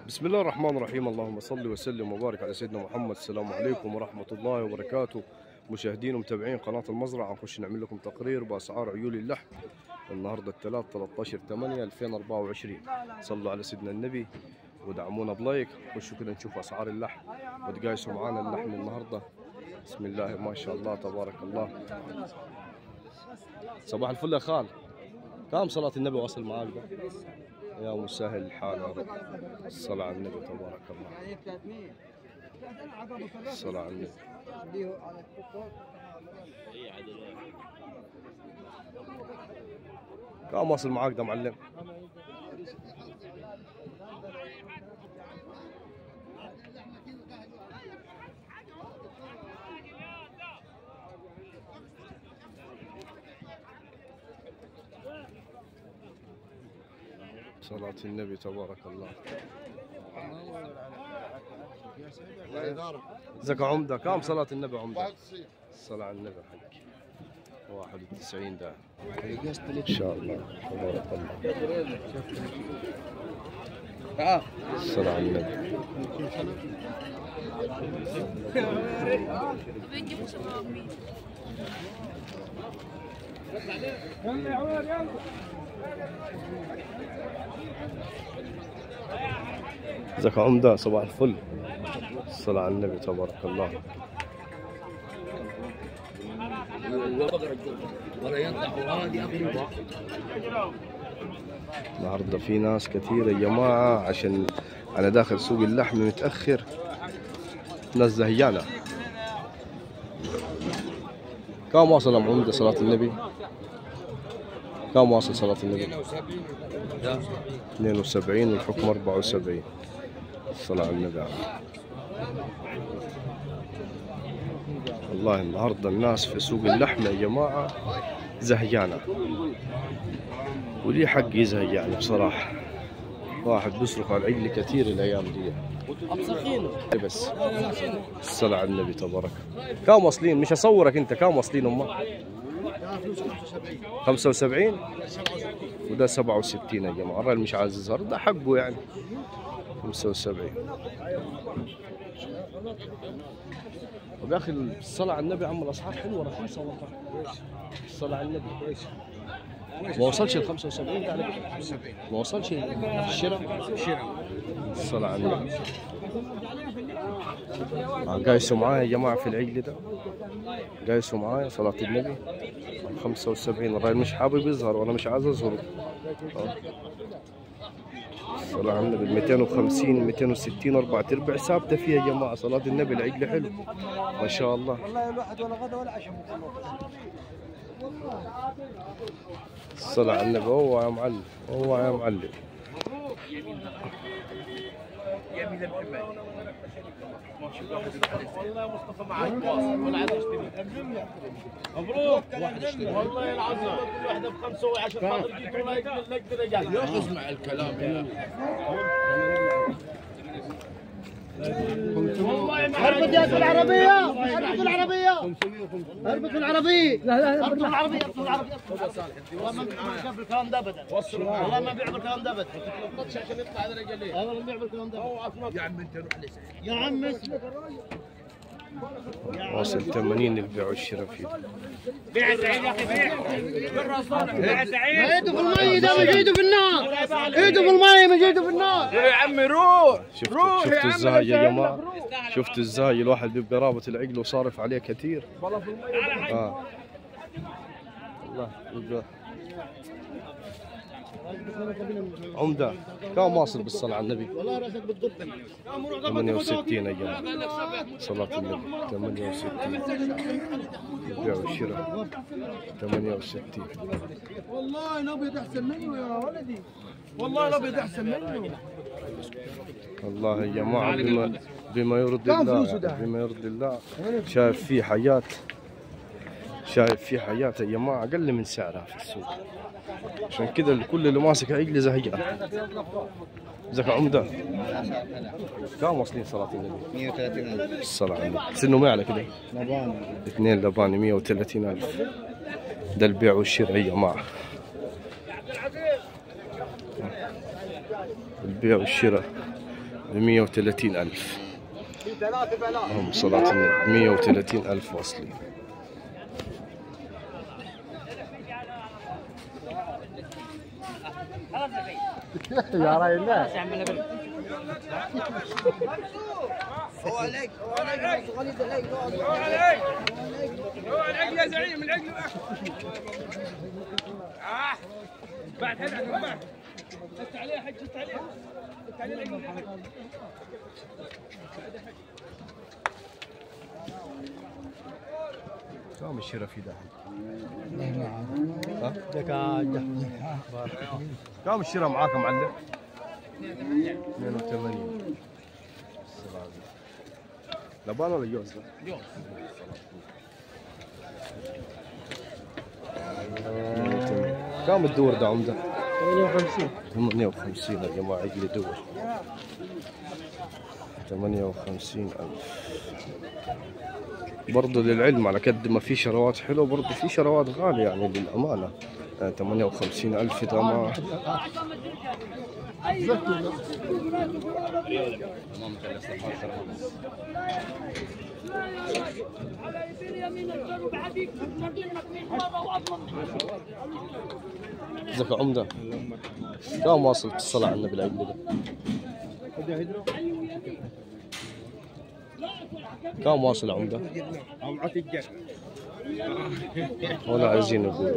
بسم الله الرحمن الرحيم اللهم صل وسلم وبارك على سيدنا محمد السلام عليكم ورحمة الله وبركاته مشاهدين ومتابعين قناة المزرعة نخش نعمل لكم تقرير بأسعار عيول اللحم النهاردة الثلاث 13 8 2024 صلوا على سيدنا النبي ودعمونا بلايك خشوا كده نشوف أسعار اللحم وتقايسوا معانا اللحم النهاردة بسم الله ما شاء الله تبارك الله صباح الفل يا خال كم صلاة النبي واصل معاك ده يا مسهل الحال يا رب الصلاة على النبي تبارك الله الصلاة على النبي كم واصل معاك ده معلم صلاة النبي تبارك الله ازيك يا عمدة كم صلاة النبي عمدة الصلاة على النبي حق 91 ده ان شاء الله تبارك الله الصلاة على النبي ازيك يا عمدة صباح الفل الصلاة على النبي تبارك الله النهارده في ناس كثير يا جماعة عشان أنا داخل سوق اللحم متأخر ناس زهيانة كم واصل يا أم عمدة صلاة النبي؟ كم واصل صلاة النبي؟ 72 والحكم 74 الصلاة على النبي والله النهاردة الناس في سوق اللحم يا جماعة زهيانة ولي حق يزهق يعني بصراحة واحد بيصرف على العجل كثير الأيام دي بس الصلاة على النبي تبارك كم واصلين مش أصورك أنت كم واصلين أمه 75 وده 67 يا جماعة الراجل مش عايز يظهر ده حقه يعني 75 طب يا اخي الصلاة على النبي عم الاسعار حلوة رخيصة والله الصلاة على النبي ما وصلش ال 75 ده على فكرة. ما وصلش الشراء الشراء الصلاة على النبي آه، قايسوا معايا يا جماعة في العجل ده قايسوا معايا صلاة النبي 75 الراجل مش حابب يظهر وانا مش عايز اظهره آه. صلاة على النبي 250 260 أربعة أرباع ثابتة فيها يا جماعة صلاة النبي العجل حلو ما شاء الله والله الواحد ولا غدا ولا عشاء الصلاة على النبي هو يا معلم هو يا معلم مبروك والله العظيم كل واحده بخمسه وعشر خاطر جيت ولا يقدر يقدر يقعد اسمع الكلام يا والله ما اربط يا ابو العربية اربط العربية اربط العربية لا لا اربط العربية اربط العربية والله ما بيع بالكلام ده ابدا والله ما بيع بالكلام ده ابدا عشان يطلع هذا الرجال ليه؟ والله ما بيع بالكلام ده أبداً. يا عم انت روح لسه يا عم اسمك واصل 80 البيع والشراء فيه بيع سعيد يا اخي بيع برا صالح بيع سعيد ما ايده في المي ده مش ايده في النار ايده في المي مش ايده في النار يا عمي روح شفتوا شفتوا ازاي يا جماعة شفتوا ازاي الواحد بيبقى رابط العجل وصارف عليه كثير اه الله يبقى عمدة كم واصل بالصلاة على النبي والله راسك بتضرب 68 يا جماعة صلاة النبي 68 البيع والشراء 68 والله الابيض احسن منه يا ولدي والله الابيض احسن منه والله يا جماعة بما بما يرضي الله يعني بما يرضي الله شايف في حياة شايف في حياة يا جماعة أقل من سعرها في السوق عشان كذا الكل اللي ماسك عجل زهقان زكاة عمدة كم واصلين صلاة النبي؟ 130 الف الصلاة على النبي سنه ما على كده لبان اثنين لباني 130 ألف ده البيع والشراء يا جماعة البيع والشراء ب 130 ألف هم صلاة النبي 130 ألف واصلين يا راي الله العقل يا زعيم العقل آه. بعد هذا بعد دست عليه حج دست عليه دست عليه العقل كم الشراء في دحين كم الشراء معاك يا معلم 82 لبان ولا جوز؟ جوز كم الدور ده عمده؟ 58 58 يا جماعة عقلي دور 58 ألف برضه للعلم على قد ما في شروات حلوة برضه في شروات غالية يعني للأمانة يعني 58 ألف ده ما ازيك يا عمدة كم واصل الصلاة على النبي العقل ده كم واصل عمدة ولا عايزين نقول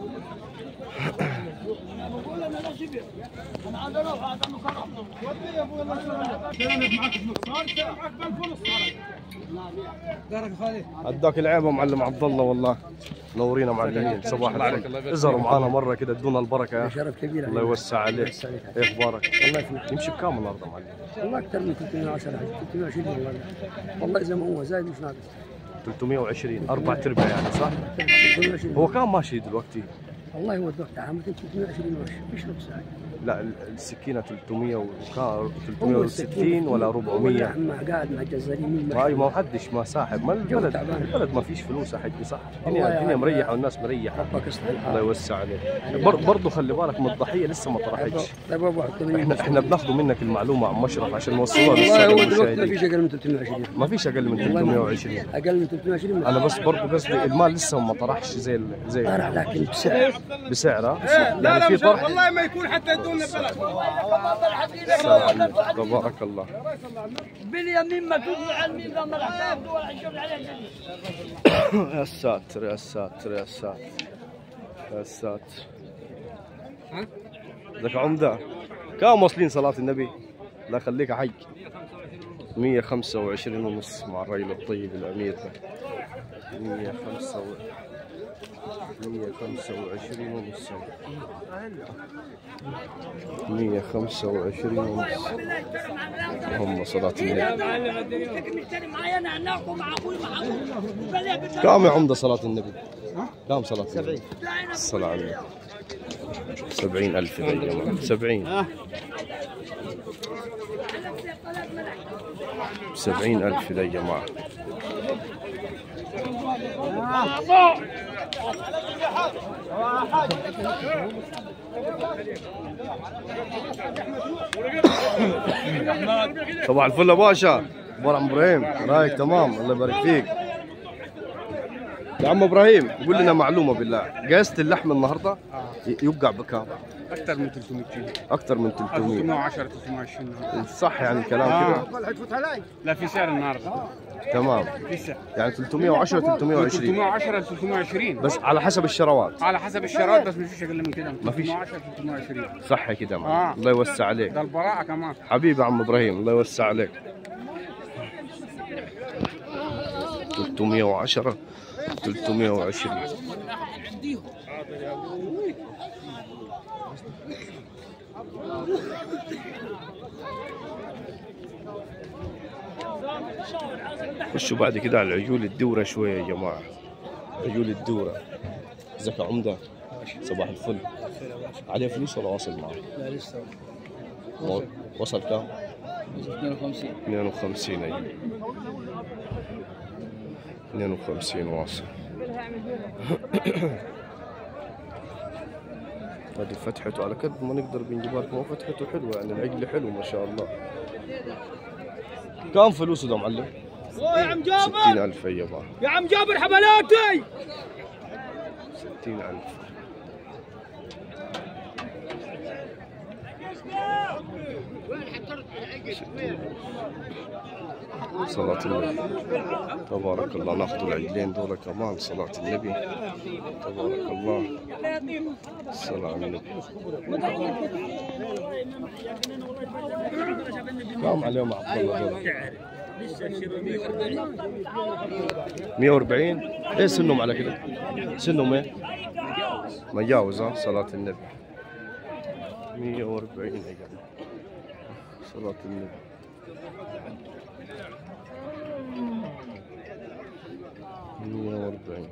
اداك العيبه معلم عبد الله والله نورينا معلمين صباح الخير ازهروا معانا مره كده ادونا البركه يا شرف كبير الله يوسع عليك ايه اخبارك؟ الله يسلمك يمشي بكام النهارده معلم؟ والله اكثر من 310 320 والله والله زي ما هو زايد مش ناقص 320 اربع ارباع يعني صح؟ 320 هو كان ماشي دلوقتي؟ والله هو الوقت عام 320 ماشي مش نقص يعني لا ال- السكينه 300 وكان 360 ولا 400 ما قاعد مع الجزائريين مين ما ما حدش ما ساحب ما البلد تعبان. البلد ما فيش فلوس يا حجي صح والله الدنيا يا الدنيا عم. مريحه والناس مريحه ربك يصلح الله الحال يوسع عليك بر- برضه خلي بالك من الضحيه لسه ما طرحتش طيب ابو 81 احنا احنا بناخذ منك المعلومه عن مشرف عشان نوصلها والله للساده هو دلوقتي ما المشاهدين فيش اقل من 320 ما فيش اقل من والله ما 320 اقل من 320 انا بس برضه قصدي المال لسه ما طرحش زي ال- زي طرح لكن بسعر بسعره يعني في طرح والله ما يكون حتى يدونا بلد تبارك الله باليمين ما تطلع المين لا ملح ولا يشوف عليه يا ساتر يا ساتر يا ساتر يا ساتر ذاك عمدة كم واصلين صلاة النبي؟ لا خليك حي 125 ونص مع الرجل الطيب الأمير ده 125 125 ونص 125 ونص اللهم صلاة النبي مشتري معايا انا هناك ومع ابوي ومع ابوي وقال لي بدي كم يا عمدة صلاة النبي؟ كم صلاة النبي؟ الصلاة على النبي سبعين ألف يا جماعة سبعين سبعين ألف يا جماعة صباح الفل يا باشا اخبار عم ابراهيم رايك تمام الله يبارك فيك يا عم ابراهيم قول لنا معلومه بالله قياسة اللحم النهارده ي- يوقع بكام؟ اكثر من 300 كيلو اكثر من 300 310 320 صح يعني الكلام آه. كده لا في سعر النهارده تمام في سعر يعني 310 320 310 320 بس على حسب الشروات على حسب الشراط بس ما فيش اقل من كده ما فيش. 310 320 صح كده آه. معلم. الله يوسع عليك ده البراءه كمان حبيبي عم ابراهيم الله يوسع عليك 310 320 خشوا بعد كده على العجول الدورة شوية يا جماعة عجول الدورة ازيك يا عمدة صباح الفل عليه فلوس ولا واصل معه؟ لا لسه و- وصل كم؟ 52 52 ايوه 52 واصل هذه فتحته على قد ما نقدر بنجيبها لكم فتحته حلوه يعني العقل حلو ما شاء الله كم فلوسه ده معلم؟ يا عم جابر 60000 يا با يا عم جابر حملاتي 60000 صلاة النبي تبارك الله ناخذ العيدين دول كمان صلاة النبي تبارك الله الصلاة على النبي كم عليهم عبد الله دول 140 ايه سنهم على كده سنهم ايه مجاوز ها صلاة النبي 140 يا جماعة صلاة النبي مية وأربعين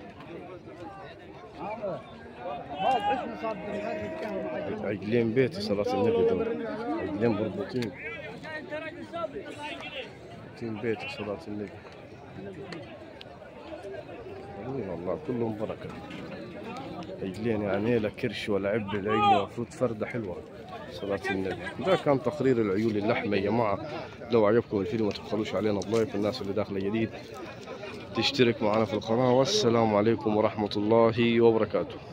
عجلين بيت صلاة النبي دول عجلين بربوطين بيتين بيت صلاة النبي جميل والله كلهم بركة عجلين يعني لا كرش ولا عب العجل المفروض فردة حلوة صلاة النبي ده كان تقرير العيون اللحمة يا جماعة لو عجبكم الفيديو ما تبخلوش علينا بلايك الناس اللي داخلة جديد تشترك معنا في القناة والسلام عليكم ورحمة الله وبركاته